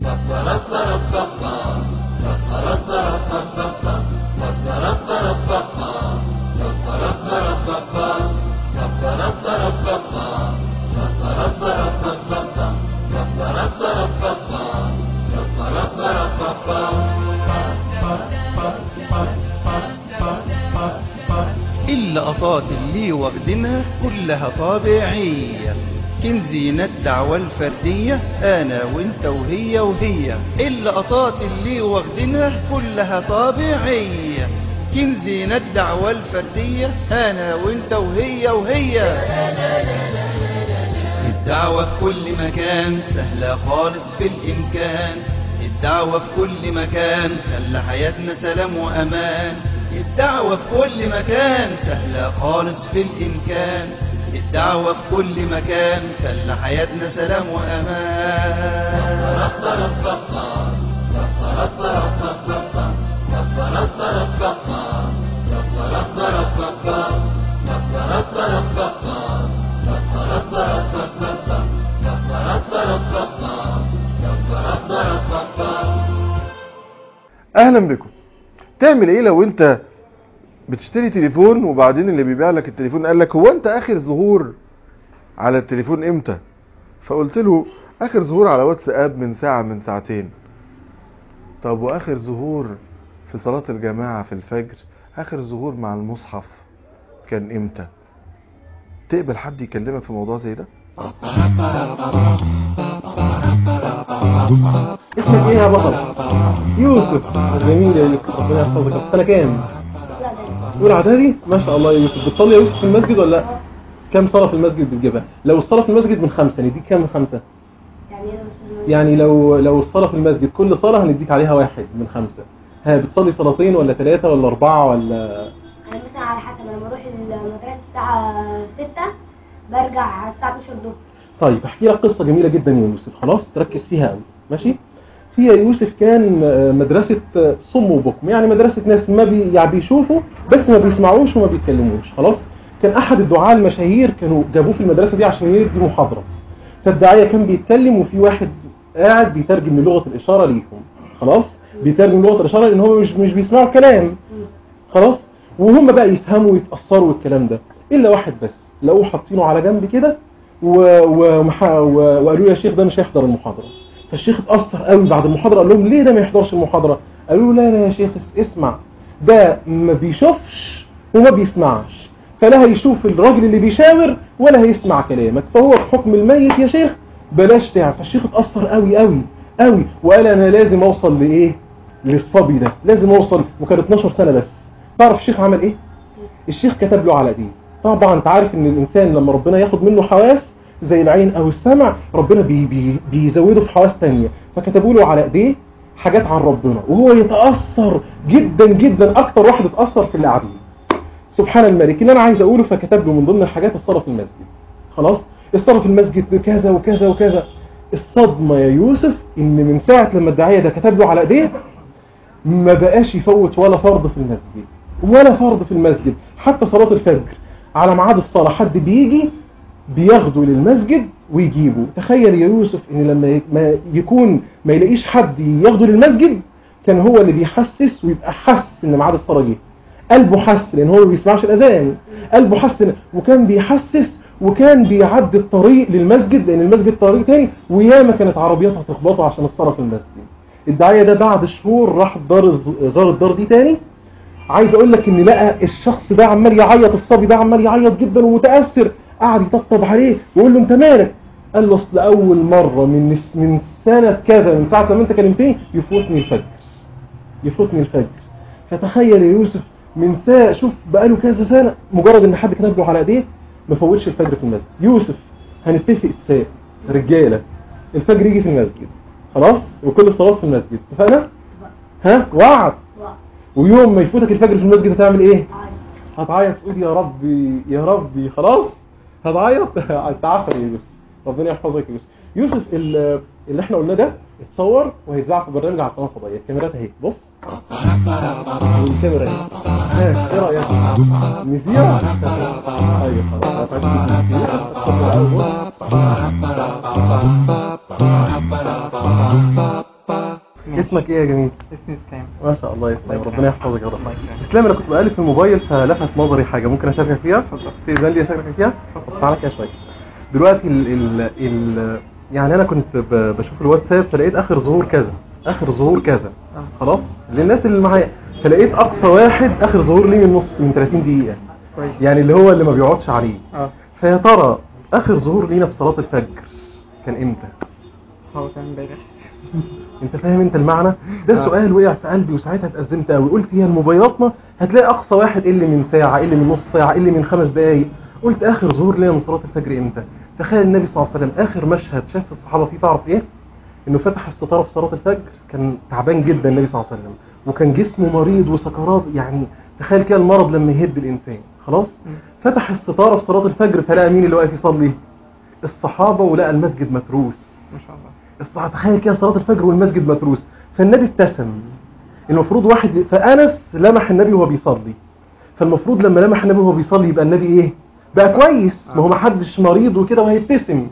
اللقطات اللي واخدينها كلها طبيعية كنزينة الدعوة الفردية أنا وإنت وهي وهي اللقطات اللي واخدينها كلها طبيعية كنزينة الدعوة الفردية أنا وإنت وهي وهي الدعوة في كل مكان سهلة خالص في الإمكان الدعوة في كل مكان خلى حياتنا سلام وأمان الدعوة في كل مكان سهلة خالص في الإمكان الدعوة في كل مكان خلى حياتنا سلام اهلا بكم تعمل ايه لو انت بتشتري تليفون وبعدين اللي بيبيع لك التليفون قال لك هو انت اخر ظهور على التليفون امتى فقلت له اخر ظهور على واتساب من ساعة من ساعتين طب واخر ظهور في صلاة الجماعة في الفجر اخر ظهور مع المصحف كان امتى تقبل حد يكلمك في موضوع زي ده اسمك ايه يا بطل يوسف جميل يا يوسف ربنا يحفظك في سنه كام اولى اعدادي ما شاء الله يا يوسف بتصلي يا يوسف في المسجد ولا لا كم صلاه في المسجد بتجيبها لو الصلاه في المسجد من خمسه نديك كام من خمسه يعني انا مش يعني لو لو الصلاه في المسجد كل صلاه هنديك عليها واحد من خمسه ها بتصلي صلاتين ولا ثلاثه ولا اربعه ولا انا مثلا على حسب انا بروح المدرسه الساعه 6 برجع الساعه 12 الظهر طيب احكي لك قصه جميله جدا يا يوسف خلاص تركز فيها قوي ماشي في يا يوسف كان آه، مدرسة آه، صم وبكم يعني مدرسة ناس ما بي يعني بيشوفوا بس ما بيسمعوش وما بيتكلموش خلاص كان احد الدعاة المشاهير كانوا جابوه في المدرسة دي عشان يدي محاضرة فالداعية كان بيتكلم وفي واحد قاعد بيترجم من لغة الإشارة ليهم خلاص بيترجم لغة الإشارة لأن هم مش مش بيسمعوا الكلام خلاص وهم بقى يفهموا ويتأثروا والكلام ده إلا واحد بس لقوه حاطينه على جنب كده و- ومح- و- وقالوا له يا شيخ ده مش هيحضر المحاضرة فالشيخ اتأثر قوي بعد المحاضرة قال لهم ليه ده ما يحضرش المحاضرة قالوا له لا لا يا شيخ اس- اسمع ده ما بيشوفش وما بيسمعش فلا هيشوف الراجل اللي بيشاور ولا هيسمع كلامك فهو بحكم الميت يا شيخ بلاش تعب فالشيخ اتأثر قوي قوي قوي وقال انا لازم اوصل لايه للصبي ده لازم اوصل وكان 12 سنة بس تعرف الشيخ عمل ايه الشيخ كتب له على ايديه طبعا انت عارف ان الانسان لما ربنا ياخد منه حواس زي العين او السمع ربنا بي بي بيزوده في حواس تانية فكتبوا له على ايديه حاجات عن ربنا وهو يتأثر جدا جدا اكتر واحد اتأثر في اللي قاعدين سبحان الملك اللي انا عايز اقوله فكتب له من ضمن الحاجات الصلاة في المسجد خلاص الصلاة في المسجد كذا وكذا وكذا الصدمة يا يوسف ان من ساعة لما الداعية ده كتب له على ايديه ما بقاش يفوت ولا فرض في المسجد ولا فرض في المسجد حتى صلاة الفجر على ميعاد الصلاة حد بيجي بياخده للمسجد ويجيبه تخيل يا يوسف ان لما ي- ما يكون ما يلاقيش حد ياخده للمسجد كان هو اللي بيحسس ويبقى حس ان ميعاد الصلاة جه قلبه حس لان هو ما بيسمعش الاذان قلبه حس إن- وكان بيحسس وكان بيعدي الطريق للمسجد لان المسجد طريق تاني وياما كانت عربيات هتخبطه عشان الصلاة في المسجد الداعية ده بعد شهور راح دار الز- زار الدار دي تاني عايز اقول لك ان لقى الشخص ده عمال يعيط الصبي ده عمال يعيط جدا ومتاثر قعد يطبطب عليه ويقول له انت مالك قال له اصل اول مره من من سنه كذا من ساعه لما انت كلمتني يفوتني الفجر يفوتني الفجر فتخيل يا يوسف من ساعه شوف بقاله كذا سنه مجرد ان حد كتب له على ايديه ما فوتش الفجر في المسجد يوسف هنتفق اتفاق رجاله الفجر يجي في المسجد خلاص وكل الصلاه في المسجد اتفقنا ها وعد ويوم ما يفوتك الفجر في المسجد هتعمل ايه هتعيط تقول يا ربي يا ربي خلاص هتعيط تعافر يا يوسف ربنا يحفظك يا يوسف يوسف ال- اللي احنا قلناه ده اتصور وهيتذاع في برنامج على القناه الفضائيه الكاميرات اهي بص والكاميرا اهي ها ايه رايك نذيع ايوه خلاص هتعيش نذيع. اتفضل أول بص. اسمك ايه يا جميل اسمي اسلام ما شاء الله يا اسلام ربنا يحفظك يا رب الله يكرمك. اسلام انا كنت بقلب في الموبايل فلفت نظري حاجه ممكن اشاركك فيها اتفضل. تأذن لي اشاركك فيها طب تعالى كده شويه دلوقتي ال ال ال يعني انا كنت ب- بشوف الواتساب فلقيت اخر ظهور كذا اخر ظهور كذا آه. خلاص للناس اللي معايا فلقيت اقصى واحد اخر ظهور ليه من نص من 30 دقيقه كويس يعني اللي هو اللي ما بيقعدش عليه اه فيا ترى اخر ظهور لينا في صلاه الفجر كان امتى هو كان امبارح انت فاهم انت المعنى ده آه. سؤال وقع في قلبي وساعتها اتأزمت قوي قلت هي موبايلاتنا هتلاقي اقصى واحد اللي من ساعة اللي من نص ساعة اللي من خمس دقايق قلت اخر ظهور ليا من صلاة الفجر امتى تخيل النبي صلى الله عليه وسلم اخر مشهد شاف الصحابة فيه تعرف ايه انه فتح الستارة في صلاة الفجر كان تعبان جدا النبي صلى الله عليه وسلم وكان جسمه مريض وسكرات يعني تخيل كده المرض لما يهد الانسان خلاص مم. فتح الستارة في صلاة الفجر فلقى مين اللي واقف يصلي الصحابة ولقى المسجد متروس ما شاء الله الصلاة تخيل كده صلاة الفجر والمسجد متروس فالنبي ابتسم المفروض واحد فأنس لمح النبي وهو بيصلي فالمفروض لما لمح النبي وهو بيصلي يبقى النبي ايه بقى كويس ما هو ما حدش مريض وكده وهيبتسم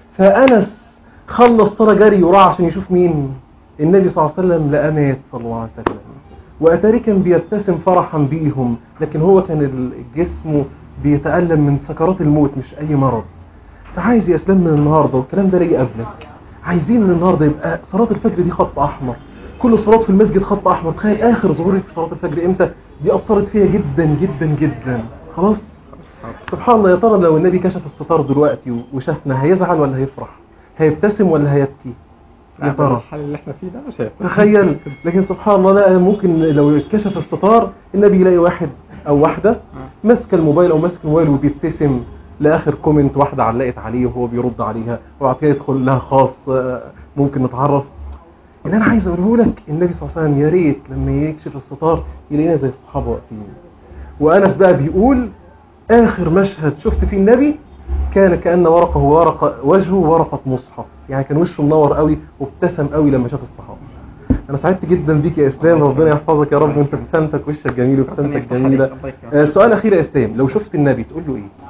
فأنس خلص صلاة جري وراح عشان يشوف مين النبي صلى الله عليه وسلم لقى مات صلى الله عليه وسلم وأتاري كان بيبتسم فرحا بيهم لكن هو كان ال- جسمه بيتألم من سكرات الموت مش أي مرض فعايز يا اسلام من النهارده والكلام ده ليا قبلك عايزين من النهارده يبقى صلاه الفجر دي خط احمر كل صلاه في المسجد خط احمر تخيل اخر ظهوري في صلاه الفجر امتى دي اثرت فيا جدا جدا جدا خلاص سبحان الله يا ترى لو النبي كشف الستار دلوقتي و- وشافنا هيزعل ولا هيفرح هيبتسم ولا هيبكي يا لا، ترى الحال اللي احنا فيه ده مش هيبقى تخيل لكن سبحان الله لا ممكن لو اتكشف الستار النبي يلاقي واحد او واحده آه. ماسكه الموبايل او ماسك الموبايل وبيبتسم لاخر كومنت واحده علقت عليه وهو بيرد عليها وبعد كده يدخل لها خاص آه، ممكن نتعرف اللي انا عايز اقوله لك النبي صلى الله عليه وسلم يا ريت لما يكشف الستار يلاقينا زي الصحابه واقفين وانس بقى بيقول اخر مشهد شفت فيه النبي كان كان ورقه ورقه وجهه ورقه مصحف يعني كان وشه منور قوي وابتسم قوي لما شاف الصحابه انا سعدت جدا بيك يا اسلام ربنا يحفظك يا رب وانت ابتسامتك وشك جميل ربنا وابتسامتك يفتح جميله عليك، الله يكرمك. آه، سؤال اخير يا اسلام لو شفت النبي تقول له ايه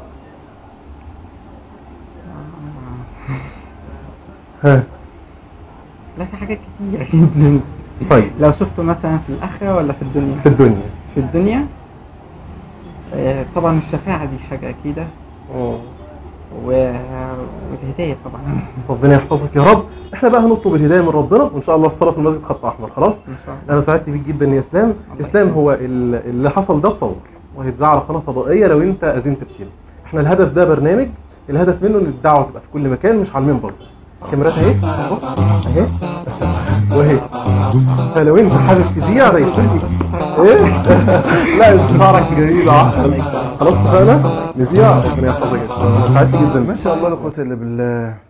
ها لا في حاجات كتير جدا طيب لو شفته مثلا في الآخرة ولا في الدنيا في الدنيا في الدنيا آه، طبعا الشفاعة دي حاجة أكيدة و... والهداية طبعا ربنا يحفظك يا رب احنا بقى هنطلب الهدايه من ربنا وان شاء الله الصلاه في المسجد خط احمر خلاص إن شاء الله انا سعدت بيك جدا يا اسلام الله اسلام يكرمك. هو ال- اللي حصل ده تصور وهيتذاع على قناه فضائيه لو انت اذنت بكده احنا الهدف ده برنامج الهدف منه ان الدعوه تبقى في كل مكان مش على المنبر بس كاميرات اهي اهي واهي فلو انت حابب تذيع زي ايه لا استشعارك جميل عسل خلاص اتفقنا نذيع ربنا يحفظك يا اسلام سعدت جدا ما شاء الله لا قوه الا بالله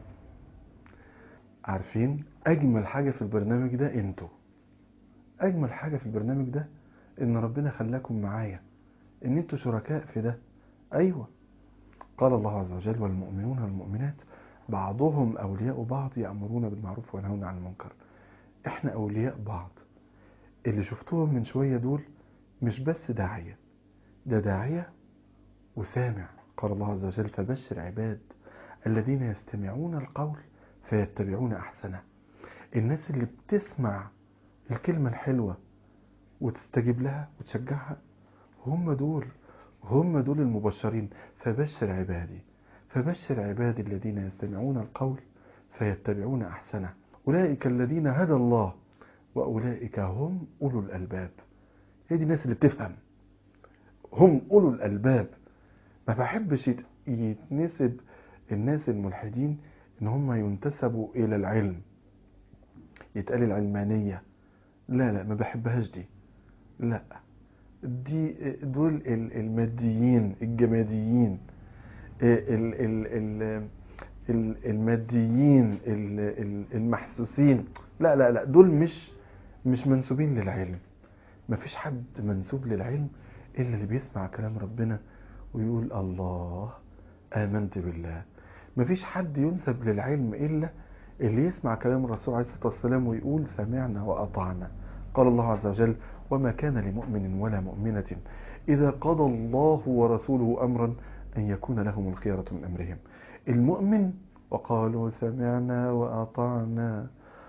عارفين اجمل حاجه في البرنامج ده انتوا اجمل حاجه في البرنامج ده ان ربنا خلاكم معايا ان انتوا شركاء في ده ايوه قال الله عز وجل والمؤمنون والمؤمنات بعضهم اولياء بعض يامرون بالمعروف وينهون عن المنكر احنا اولياء بعض اللي شفتوهم من شويه دول مش بس داعيه ده داعيه وسامع قال الله عز وجل فبشر عباد الذين يستمعون القول فيتبعون أحسنه الناس اللي بتسمع الكلمة الحلوة وتستجيب لها وتشجعها هم دول هم دول المبشرين فبشر عبادي فبشر عبادي الذين يستمعون القول فيتبعون أحسنه أولئك الذين هدى الله وأولئك هم أولو الألباب هي دي الناس اللي بتفهم هم أولو الألباب ما بحبش يت- يتنسب الناس الملحدين ان هم ينتسبوا الى العلم يتقال العلمانية لا لا ما بحبهاش دي لا دي دول ال- الماديين الجماديين ال- ال- ال- ال- الماديين ال- ال- المحسوسين لا لا لا دول مش مش منسوبين للعلم مفيش حد منسوب للعلم الا اللي بيسمع كلام ربنا ويقول الله آمنت بالله مفيش حد ينسب للعلم إلا اللي يسمع كلام الرسول عليه الصلاة والسلام ويقول سمعنا وأطعنا قال الله عز وجل وما كان لمؤمن ولا مؤمنة إذا قضى الله ورسوله أمرا أن يكون لهم الخيرة من أمرهم المؤمن وقالوا سمعنا وأطعنا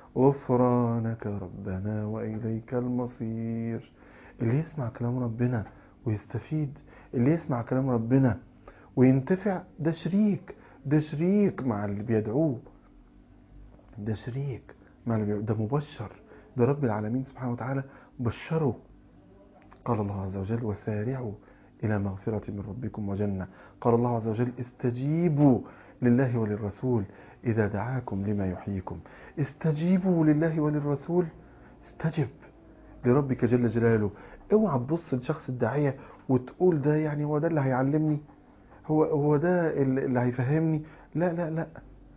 غفرانك ربنا وإليك المصير اللي يسمع كلام ربنا ويستفيد اللي يسمع كلام ربنا وينتفع ده شريك ده شريك مع اللي بيدعوه ده شريك مع اللي بيدعوه ده مبشر ده رب العالمين سبحانه وتعالى بشره قال الله عز وجل وسارعوا إلى مغفرة من ربكم وجنة قال الله عز وجل استجيبوا لله وللرسول إذا دعاكم لما يحييكم استجيبوا لله وللرسول استجب لربك جل جلاله اوعى تبص لشخص الداعية وتقول ده يعني هو ده اللي هيعلمني هو هو ده اللي هيفهمني لا لا لا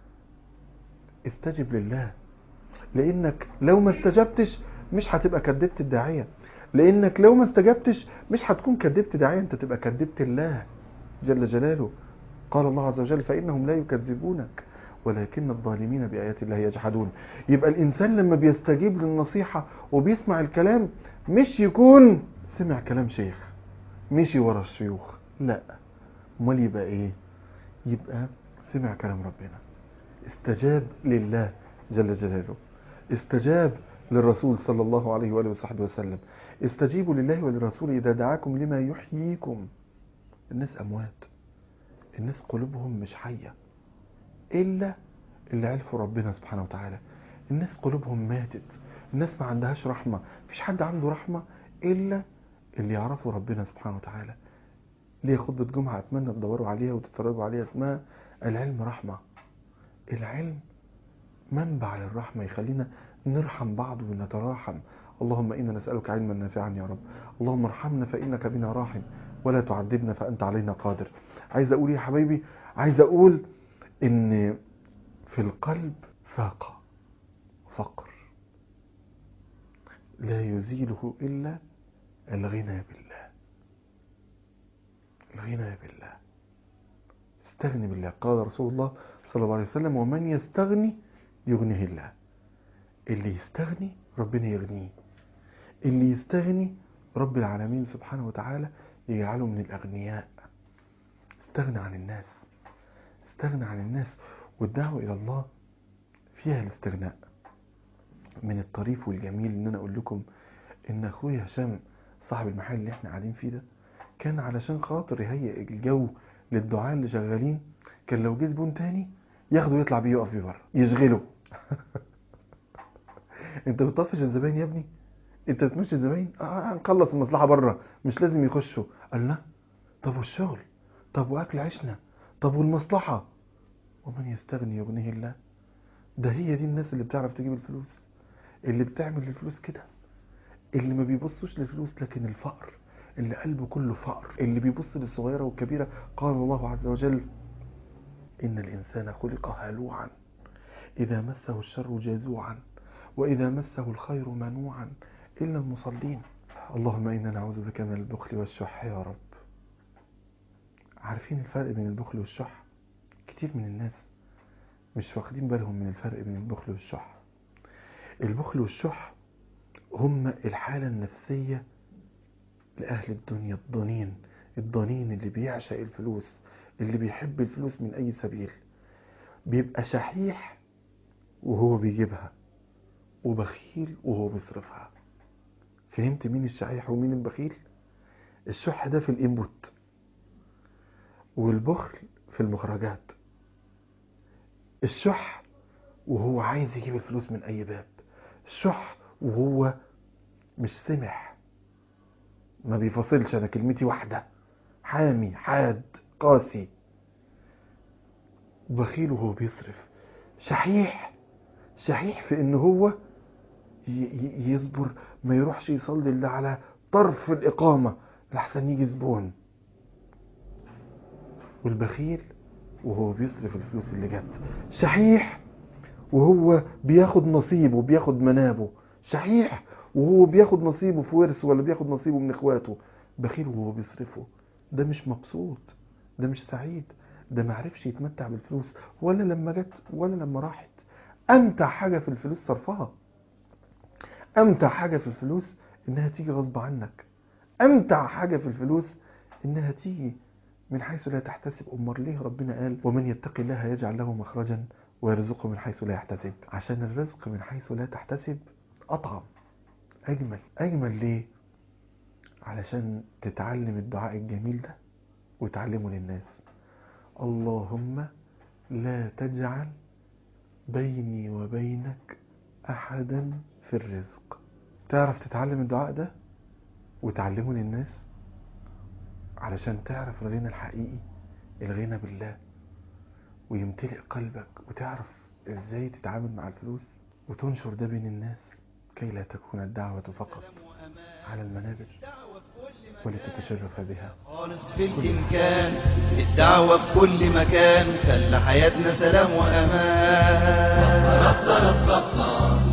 استجب لله لانك لو ما استجبتش مش هتبقى كدبت الداعية لانك لو ما استجبتش مش هتكون كدبت داعية انت تبقى كدبت الله جل جلاله قال الله عز وجل فإنهم لا يكذبونك ولكن الظالمين بآيات الله يجحدون يبقى الإنسان لما بيستجيب للنصيحة وبيسمع الكلام مش يكون سمع كلام شيخ مشي ورا الشيوخ لا امال يبقى ايه يبقى سمع كلام ربنا استجاب لله جل جلاله استجاب للرسول صلى الله عليه وآله وصحبه وسلم استجيبوا لله وللرسول إذا دعاكم لما يحييكم الناس أموات الناس قلوبهم مش حية إلا اللي عرفوا ربنا سبحانه وتعالى الناس قلوبهم ماتت الناس ما عندهاش رحمة مفيش حد عنده رحمة إلا اللي يعرفوا ربنا سبحانه وتعالى ليه خطبة جمعة أتمنى تدوروا عليها وتتفرجوا عليها اسمها العلم رحمة العلم منبع للرحمة يخلينا نرحم بعض ونتراحم اللهم إنا نسألك علما نافعا يا رب اللهم ارحمنا فإنك بنا راحم ولا تعذبنا فأنت علينا قادر عايز أقول يا حبايبي عايز أقول إن في القلب فاقة فقر لا يزيله إلا الغنى بالله الغنى بالله استغني بالله قال رسول الله صلى الله عليه وسلم ومن يستغني يغنيه الله اللي يستغني ربنا يغنيه اللي يستغني رب العالمين سبحانه وتعالى يجعله من الأغنياء استغنى عن الناس استغنى عن الناس والدعوة إلى الله فيها الاستغناء من الطريف والجميل ان انا اقول لكم ان اخويا هشام صاحب المحل اللي احنا قاعدين فيه ده كان علشان خاطر يهيئ الجو للدعاء اللي شغالين كان لو جه زبون تاني ياخده ويطلع بيه يقف بيه بره يشغله انت بتطفش الزباين يا ابني انت بتمشي الزباين اه هنخلص المصلحه بره مش لازم يخشوا قال لا طب والشغل طب واكل عيشنا طب والمصلحه ومن يستغني يغنيه الله ده هي دي الناس اللي بتعرف تجيب الفلوس اللي بتعمل الفلوس كده اللي ما بيبصوش للفلوس لكن الفقر اللي قلبه كله فقر اللي بيبص للصغيرة والكبيرة قال الله عز وجل إن الإنسان خلق هلوعا إذا مسه الشر جزوعا وإذا مسه الخير منوعا إلا المصلين اللهم إنا نعوذ بك من البخل والشح يا رب عارفين الفرق بين البخل والشح كتير من الناس مش واخدين بالهم من الفرق بين البخل والشح البخل والشح هم الحالة النفسية لأهل الدنيا الضنين الضنين اللي بيعشق الفلوس اللي بيحب الفلوس من أي سبيل بيبقى شحيح وهو بيجيبها وبخيل وهو بيصرفها فهمت مين الشحيح ومين البخيل الشح ده في الانبوت والبخل في المخرجات الشح وهو عايز يجيب الفلوس من اي باب الشح وهو مش سمح ما بيفصلش انا كلمتي واحده حامي حاد قاسي بخيل وهو بيصرف شحيح شحيح في ان هو يصبر ما يروحش يصلي الا على طرف الاقامه لحسن يجي زبون والبخيل وهو بيصرف الفلوس اللي جت شحيح وهو بياخد نصيبه وبياخد منابه شحيح وهو بياخد نصيبه في ورث ولا بياخد نصيبه من اخواته بخيل وهو بيصرفه ده مش مبسوط ده مش سعيد ده معرفش يتمتع بالفلوس ولا لما جت ولا لما راحت امتع حاجة في الفلوس صرفها امتع حاجة في الفلوس انها تيجي غصب عنك امتع حاجة في الفلوس انها تيجي من حيث لا تحتسب امر ليه ربنا قال ومن يتق الله يجعل له مخرجا ويرزقه من حيث لا يحتسب عشان الرزق من حيث لا تحتسب أطعم أجمل أجمل ليه علشان تتعلم الدعاء الجميل ده وتعلمه للناس اللهم لا تجعل بيني وبينك أحدا في الرزق تعرف تتعلم الدعاء ده وتعلمه للناس علشان تعرف الغنى الحقيقي الغنى بالله ويمتلئ قلبك وتعرف ازاي تتعامل مع الفلوس وتنشر ده بين الناس كي لا تكون الدعوة فقط على المنابر ولتتشرف بها خالص في الإمكان الدعوة في كل مكان خلى حياتنا سلام وأمان